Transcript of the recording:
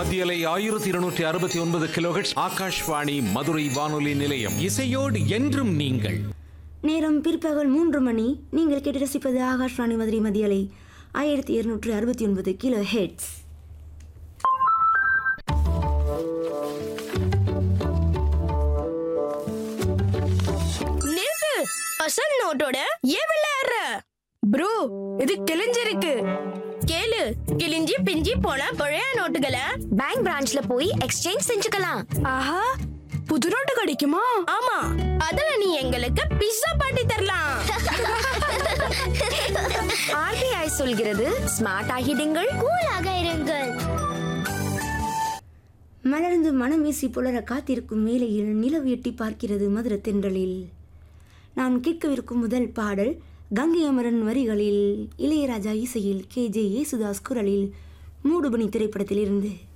மத்தியலை ஆயிரத்தி இருநூற்றி அறுபத்தி ஒன்பது கிலோஹெட்ஸ் ஆகாஷ்வாணி மதுரை வானொலி நிலையம் இசையோடு என்றும் நீங்கள் நேரம் பிற்பகல் மூன்று மணி நீங்கள் கேட்டு ரசிப்பது ஆகாஷ்வாணி மதுரை மதியலை ஆயிரத்தி இருநூற்று அறுபத்தி ஒன்பது கிலோ ஹெட்ஸ் நிறுத்து அசல் நோட்டோட ஏன் விளையாடுற ப்ரோ இது கிழிஞ்சிருக்கு கேளு கிழிஞ்சி பிஞ்சி போன பழைய நோட்டுகளை பேங்க் பிரான்ச்ல போய் எக்ஸ்சேஞ்ச் செஞ்சுக்கலாம் ஆஹா புது நோட்டு கிடைக்குமா ஆமா அதுல நீ எங்களுக்கு பிஸ்ஸா பாட்டி தரலாம் ஆர்பிஐ சொல்கிறது ஸ்மார்ட் ஆகிடுங்கள் கூலாக இருங்கள் மலர்ந்து மனம் வீசி புலர காத்திருக்கும் மேலையில் நிலவு எட்டி பார்க்கிறது மதுர தென்றலில் நான் கேட்கவிருக்கும் முதல் பாடல் கங்கை அமரன் வரிகளில் இளையராஜா இசையில் கே ஜே யேசுதாஸ் குரலில் மூடுபனி திரைப்படத்திலிருந்து